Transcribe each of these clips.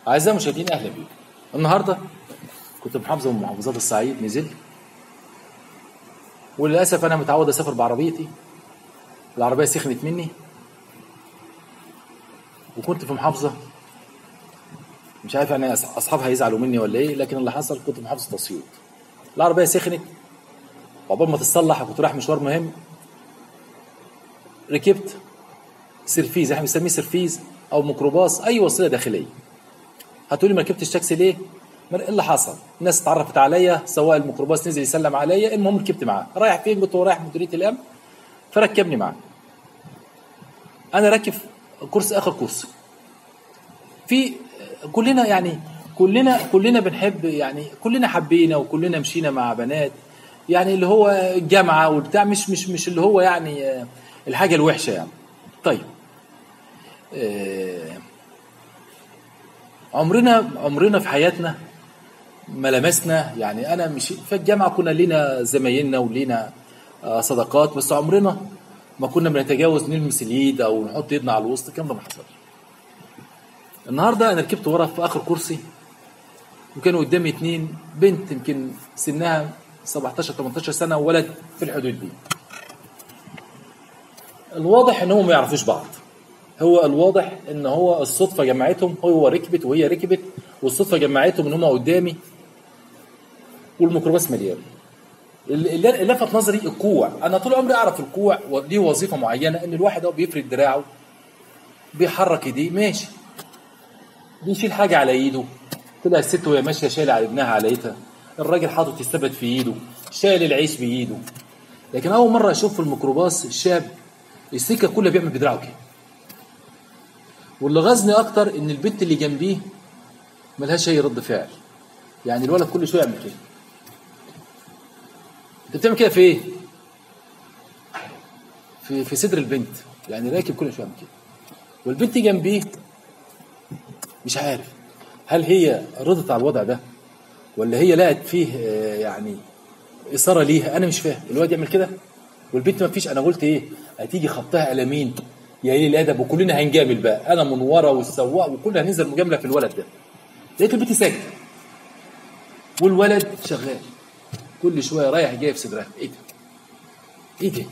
أعزائي المشاهدين أهلا بيكم النهاردة كنت محافظة من محافظات الصعيد نزلت وللأسف أنا متعود أسافر بعربيتي العربية سخنت مني وكنت في محافظة مش عارف يعني أص- أصحابها يزعلوا مني ولا إيه لكن اللي حصل كنت في محافظة أسيوط العربية سخنت وعقبال ما تتصلح وكنت رايح مشوار مهم ركبت سرفيز احنا بنسميه سرفيز او ميكروباص اي وسيله داخليه هتقولي ما ركبتش تاكسي ليه؟ ما ايه اللي حصل؟ الناس اتعرفت عليا سواق الميكروباص نزل يسلم عليا المهم ركبت معاه رايح فين؟ قلت له رايح مديريه الامن فركبني معاه انا راكب كرسي اخر كرسي في كلنا يعني كلنا كلنا بنحب يعني كلنا حبينا وكلنا مشينا مع بنات يعني اللي هو الجامعه والبتاع مش مش مش اللي هو يعني آه، الحاجه الوحشه يعني طيب آه، عمرنا عمرنا في حياتنا ما لمسنا يعني انا مش في الجامعه كنا لينا زمايلنا ولينا آه، صداقات بس عمرنا ما كنا بنتجاوز نلمس اليد او نحط ايدنا على الوسط الكلام ده ما حصلش النهارده انا ركبت ورا في اخر كرسي وكانوا قدامي اتنين بنت يمكن سنها 17 18 سنه وولد في الحدود دي الواضح انهم ما يعرفوش بعض هو الواضح ان هو الصدفه جمعتهم هو ركبت وهي ركبت والصدفه جمعتهم ان هم قدامي والميكروباص مليان اللي اللي لفت نظري الكوع انا طول عمري اعرف الكوع ليه وظيفه معينه ان الواحد هو بيفرد دراعه بيحرك ايديه ماشي بيشيل حاجه على ايده طلع الست وهي ماشيه شايله على ابنها على ايدها الراجل حاطط السبت في ايده شايل العيش بايده لكن اول مره اشوف في الميكروباص الشاب السكه كلها بيعمل بدراعه كده واللي غزني اكتر ان البنت اللي جنبيه ملهاش اي رد فعل يعني الولد كل شويه يعمل كده انت بتعمل كده في ايه؟ في في صدر البنت يعني راكب كل شويه يعمل كده والبنت جنبيه مش عارف هل هي رضت على الوضع ده ولا هي لقت فيه آه، يعني اثاره ليها انا مش فاهم الواد يعمل كده والبنت ما فيش انا قلت ايه هتيجي خبطها قلمين يا قليل الادب وكلنا هنجامل بقى انا من ورا والسواق وكلنا هننزل مجامله في الولد ده لقيت البنت ساكته والولد شغال كل شويه رايح جاي في صدرها ايه ده؟ ايه ده؟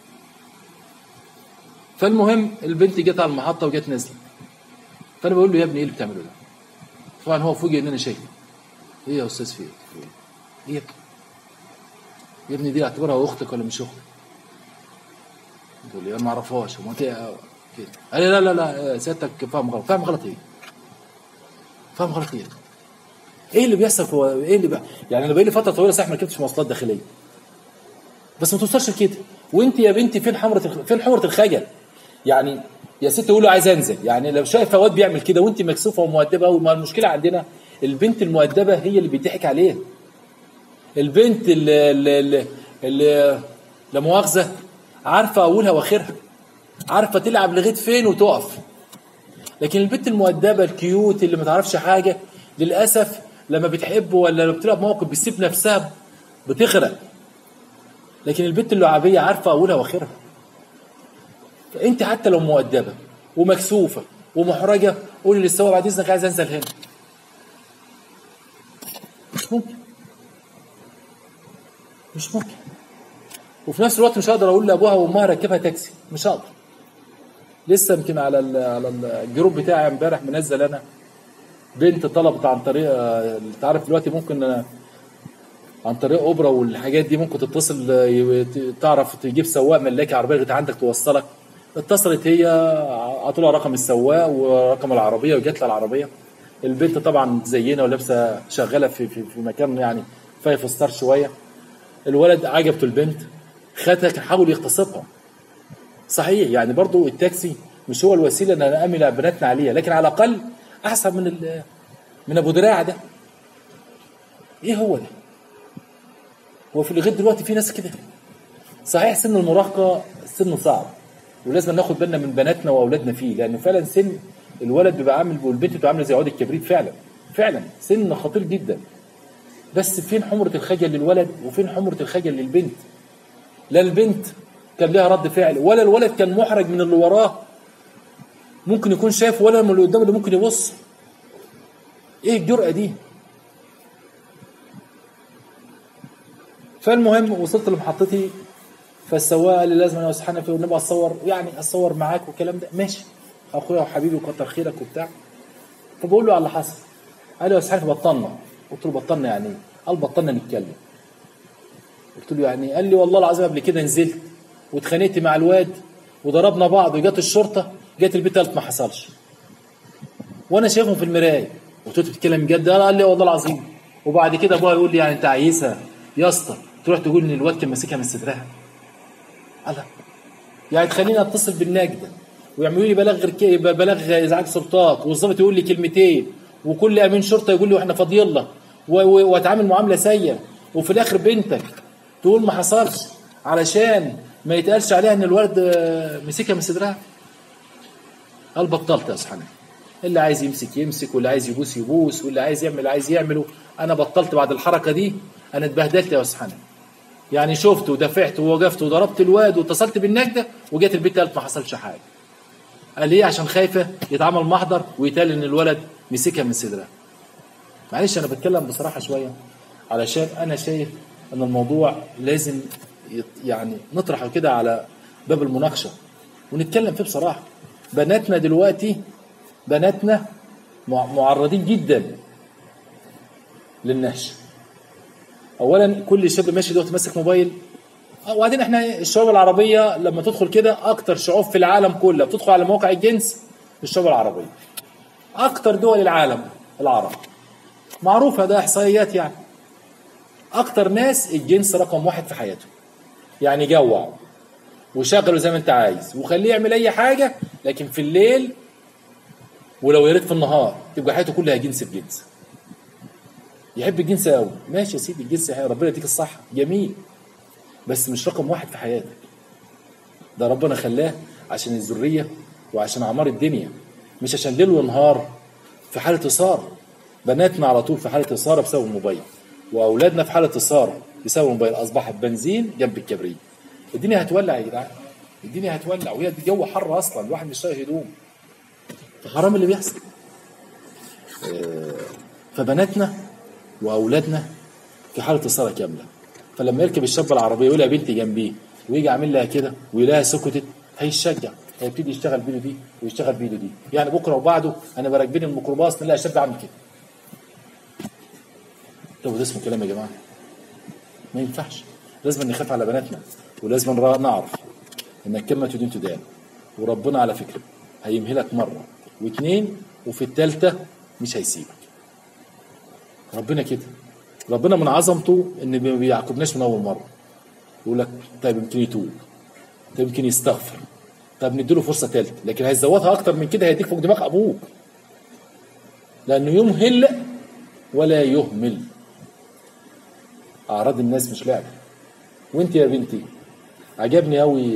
فالمهم البنت جت على المحطه وجت نازله فانا بقول له يا ابني ايه اللي بتعمله ده؟ طبعا هو فوجئ ان انا شايفه ايه يا استاذ في ايه؟ في ايه؟ ايه يا ابني؟ يا ابني دي اعتبرها اختك ولا مش اختك؟ تقول لي انا ما اعرفهاش هو انت كده قال لي لا لا لا سيادتك فاهم غلط فاهم غلط ايه؟ فاهم غلط ايه؟ ايه اللي بيحصل في ايه اللي بقى يعني انا بقالي فتره طويله صح ما ركبتش مواصلات داخليه بس ما توصلش لكده وانت يا بنتي فين حمره الخ- فين حمره الخجل يعني يا ست قول له عايز انزل يعني لو شايف فواد بيعمل كده وانت مكسوفه ومؤدبه وما المشكله عندنا البنت المؤدبه هي اللي بيضحك عليها البنت اللي, اللي, اللي لا مؤاخذه عارفه اولها واخرها عارفه تلعب لغايه فين وتقف لكن البنت المؤدبه الكيوت اللي ما تعرفش حاجه للاسف لما بتحب ولا لما بتلعب موقف بتسيب نفسها بتغرق لكن البنت اللعابيه عارفه اولها واخرها فانت حتى لو مؤدبه ومكسوفه ومحرجه قولي للسواق بعد اذنك عايز انزل هنا مش ممكن مش ممكن وفي نفس الوقت مش هقدر اقول لابوها وامها ركبها تاكسي مش هقدر لسه يمكن على ال على الجروب بتاعي امبارح منزل انا بنت طلبت عن طريق آه، انت عارف دلوقتي ممكن آه، عن طريق اوبرا والحاجات دي ممكن تتصل آه، ي- ت- تعرف تجيب سواق ملاكي عربيه لغايه عندك توصلك اتصلت هي عطوا لها رقم السواق ورقم العربيه وجات لها العربيه البنت طبعا زينا ولابسه شغاله في في, في مكان يعني فايف ستار شويه الولد عجبته البنت خدها حاول يغتصبها صحيح يعني برضو التاكسي مش هو الوسيله ان انا امن بناتنا عليها لكن على الاقل احسن من ال- من ابو دراع ده ايه هو ده هو في لغايه دلوقتي في ناس كده صحيح سن المراهقه سن صعب ولازم ناخد بالنا من بناتنا واولادنا فيه لانه فعلا سن الولد بيبقى عامل والبنت بتبقى عامله زي عود الكبريت فعلا فعلا سن خطير جدا بس فين حمرة الخجل للولد وفين حمرة الخجل للبنت لا البنت كان لها رد فعل ولا الولد كان محرج من اللي وراه ممكن يكون شايف ولا من اللي قدامه اللي ممكن يبص ايه الجرأة دي فالمهم وصلت لمحطتي فالسواق قال لي لازم انا وسحنا في ونبقى اتصور يعني اتصور معاك والكلام ده ماشي اخويا وحبيبي وكتر خيرك وبتاع فبقول له على اللي حصل قال لي يا سحنا بطلنا قلت له بطلنا يعني ايه؟ قال بطلنا نتكلم قلت له يعني إيه؟ قال لي والله العظيم قبل كده نزلت واتخانقت مع الواد وضربنا بعض وجت الشرطه جت البيت قالت ما حصلش وانا شايفهم في المرايه قلت له بتتكلم بجد قال لي والله العظيم وبعد كده ابوها يقول لي يعني انت عايزها يا اسطى تروح تقول ان الواد كان ماسكها من صدرها الله يعني تخليني اتصل بالنجده ويعملوا لي بلاغ غير كده بلاغ ازعاج سلطات والظابط يقول لي كلمتين وكل امين شرطه يقول لي واحنا فاضيين لك و- و- واتعامل معامله سيئه وفي الاخر بنتك تقول ما حصلش علشان ما يتقالش عليها ان الولد آه، مسكها من صدرها قال بطلت يا سبحان اللي عايز يمسك يمسك واللي عايز يبوس يبوس واللي عايز يعمل عايز يعمله انا بطلت بعد الحركه دي انا اتبهدلت يا سبحان يعني شفت ودافعت ووقفت وضربت الواد واتصلت بالنجده وجت البيت قالت ما حصلش حاجه قال ليه عشان خايفه يتعمل محضر ويتقال ان الولد مسكها من صدرها معلش انا بتكلم بصراحه شويه علشان انا شايف ان الموضوع لازم يت- يعني نطرحه كده على باب المناقشه ونتكلم فيه بصراحه بناتنا دلوقتي بناتنا مع- معرضين جدا للنهش اولا كل شاب ماشي دلوقتي ماسك موبايل آه، وبعدين احنا الشعوب العربيه لما تدخل كده اكتر شعوب في العالم كله بتدخل على مواقع الجنس الشعوب العربيه اكتر دول العالم العرب معروفه ده احصائيات يعني اكتر ناس الجنس رقم واحد في حياته يعني جوع وشغله زي ما انت عايز وخليه يعمل اي حاجه لكن في الليل ولو يا ريت في النهار تبقى حياته كلها جنس بجنس يحب الجنس قوي ماشي يا سيدي الجنس حي- ربنا يديك الصحه جميل بس مش رقم واحد في حياتك ده ربنا خلاه عشان الذريه وعشان اعمار الدنيا مش عشان ليل ونهار في حاله اثاره بناتنا على طول في حاله اثاره بسبب الموبايل واولادنا في حاله اثاره بسبب الموبايل اصبحت بنزين جنب الكبريت الدنيا هتولع يا جدعان الدنيا هتولع وهي الجو حر اصلا الواحد مش طايق هدوم فحرام اللي بيحصل آه، فبناتنا واولادنا في حاله اثاره كامله فلما يركب الشاب العربيه يقول يا بنتي جنبيه ويجي عامل لها كده ويلاقيها سكتت هيشجع هيبتدي يشتغل بايده دي ويشتغل بايده دي يعني بكره وبعده انا براكبين الميكروباص نلاقي شاب عامل كده طب ده اسمه كلام يا جماعه ما ينفعش لازم نخاف على بناتنا ولازم نرا- نعرف انك كما تدين تدان وربنا على فكره هيمهلك مره واثنين وفي الثالثه مش هيسيبك ربنا كده ربنا من عظمته ان ما بيعاقبناش من اول مره يقول لك طيب يمكن يتوب طيب يمكن يستغفر طيب نديله فرصه ثالثه لكن هيزودها اكتر من كده هيديك فوق دماغ ابوك لانه يمهل ولا يهمل اعراض الناس مش لعبه وانت يا بنتي عجبني قوي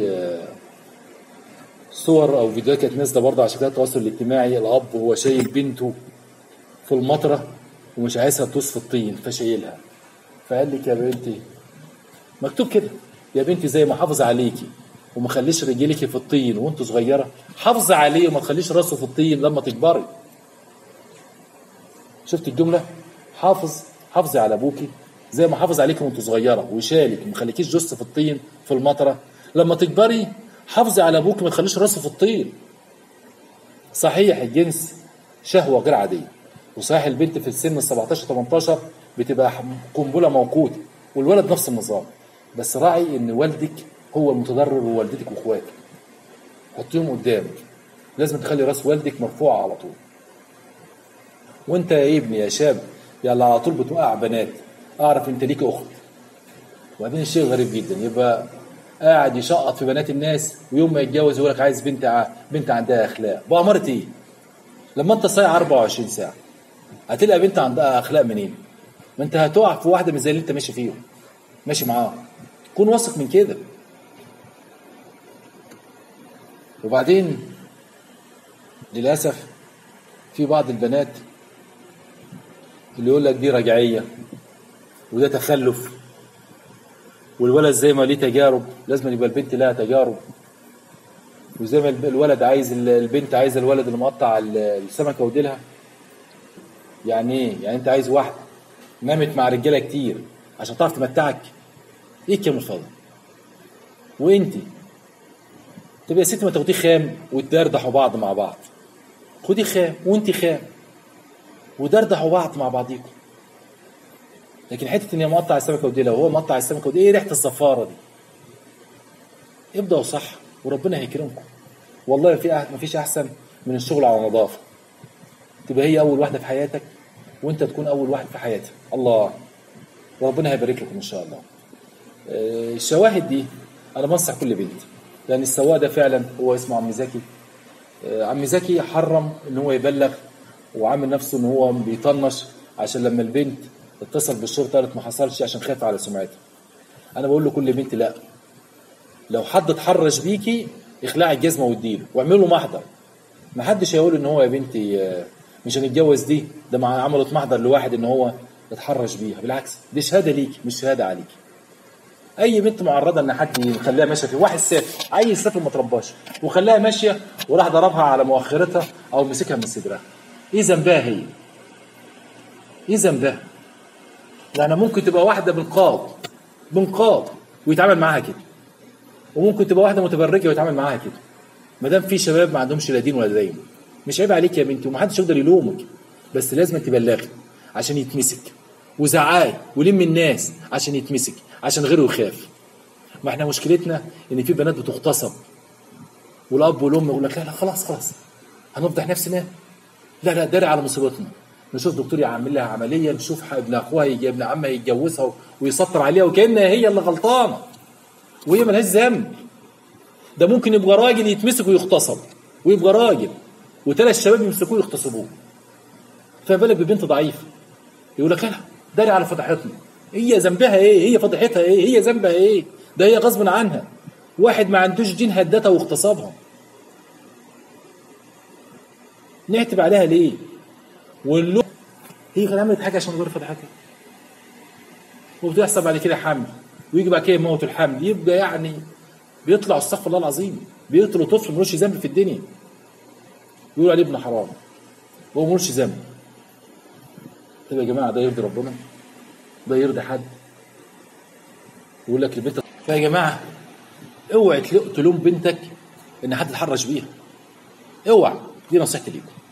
صور او فيديوهات كانت نازله برضه على شبكات التواصل الاجتماعي الاب وهو شايل بنته في المطره ومش عايزها تدوس في الطين فشايلها فقال لك يا بنتي مكتوب كده يا بنتي زي ما حافظ عليكي وما خليش رجلك في الطين وانت صغيره حافظ عليه وما تخليش راسه في الطين لما تكبري شفت الجمله حافظ حافظي على ابوكي زي ما حافظ عليكي وانت صغيره وشالك وما خليكيش جثه في الطين في المطره لما تكبري حافظي على ابوك ما تخليش راسه في الطين صحيح الجنس شهوه غير عاديه وصحيح البنت في السن ال 17 18 بتبقى قنبله موقوته والولد نفس النظام بس راعي ان والدك هو المتضرر ووالدتك واخواتك حطيهم قدامك لازم تخلي راس والدك مرفوعه على طول وانت يا ابني يا شاب يا اللي على طول بتوقع بنات اعرف انت ليك اخت وبعدين الشيء غريب جدا يبقى قاعد يشقط في بنات الناس ويوم ما يتجوز يقول لك عايز بنت ع... بنت عندها اخلاق بأمارة ايه؟ لما انت صايع 24 ساعه هتلقى بنت عندها اخلاق منين؟ ما انت هتقع في واحده من زي اللي انت ماشي فيهم ماشي معاهم كون واثق من كده وبعدين للاسف في بعض البنات اللي يقول لك دي رجعيه وده تخلف والولد زي ما ليه تجارب لازم يبقى البنت لها تجارب وزي ما الولد عايز البنت عايزه الولد اللي مقطع السمكه وديلها يعني ايه يعني انت عايز واحده نامت مع رجاله كتير عشان تعرف تمتعك ايه الكلام الفاضي وانت طب يا ستي ما تاخديه خام وتدردحوا بعض مع بعض خدي خام وانت خام ودردحوا بعض مع بعضيكم لكن حته ان هي مقطع السمكه ودي لو هو مقطع السمكه ودي ايه ريحه الزفاره دي ابداوا صح وربنا هيكرمكم والله في ما فيش احسن من الشغل على نظافه تبقى هي اول واحده في حياتك وانت تكون اول واحد في حياتها الله وربنا هيبارك لكم ان شاء الله آه، الشواهد دي انا بنصح كل بنت لان السواق ده فعلا هو اسمه عم زكي آه، عم زكي حرم ان هو يبلغ وعامل نفسه ان هو بيطنش عشان لما البنت اتصل بالشرطه قالت ما حصلش عشان خايف على سمعتها انا بقول لكل بنت لا لو حد اتحرش بيكي اخلعي الجزمه واديله واعملوا له محضر ما حدش هيقول ان هو يا بنتي آه، مش هنتجوز دي ده مع عملت محضر لواحد ان هو اتحرش بيها بالعكس دي شهاده ليكي مش شهاده عليكي اي بنت معرضه ان حد يخليها ماشيه في واحد سافر عيل سافر ما ترباش وخلاها ماشيه وراح ضربها على مؤخرتها او مسكها من صدرها ايه ذنبها هي ايه ذنبها يعني ممكن تبقى واحده بنقاب بنقاب ويتعامل معاها كده وممكن تبقى واحده متبرجه ويتعامل معاها كده ما دام في شباب ما عندهمش لا دين ولا دين مش عيب عليك يا بنتي ومحدش يقدر يلومك بس لازم تبلغي عشان يتمسك وزعاي ولم الناس عشان يتمسك عشان غيره يخاف ما احنا مشكلتنا ان في بنات بتغتصب والاب والام يقول لك لا لا خلاص خلاص هنفضح نفسنا لا لا داري على مصيبتنا نشوف دكتور يعمل لها عمليه نشوف ابن اخوها يجي ابن عمها يتجوزها ويسطر عليها وكانها هي اللي غلطانه وهي ملهاش ذنب ده ممكن يبقى راجل يتمسك ويغتصب ويبقى راجل وثلاث شباب يمسكوه يغتصبوه فما بالك ببنت ضعيفه يقول لك لا لا داري على فضحتنا هي ذنبها ايه هي فضحتها ايه هي ذنبها ايه ده هي غصب عنها واحد ما عندوش دين هدتها واغتصبها نعتب عليها ليه ونلوم هي كانت عملت حاجه عشان غير فضحتها وبتحصل بعد كده حمل ويجي بعد كده يموت الحمل يبقى يعني بيطلع استغفر الله العظيم بيقتلوا طفل ملوش ذنب في الدنيا يقولوا عليه ابن حرام هو ملوش ذنب طب يا جماعه ده يرضي ربنا ده يرضي حد يقول لك البنت فيا جماعه اوعي تلوم بنتك ان حد اتحرش بيها اوعى دي نصيحتي ليكم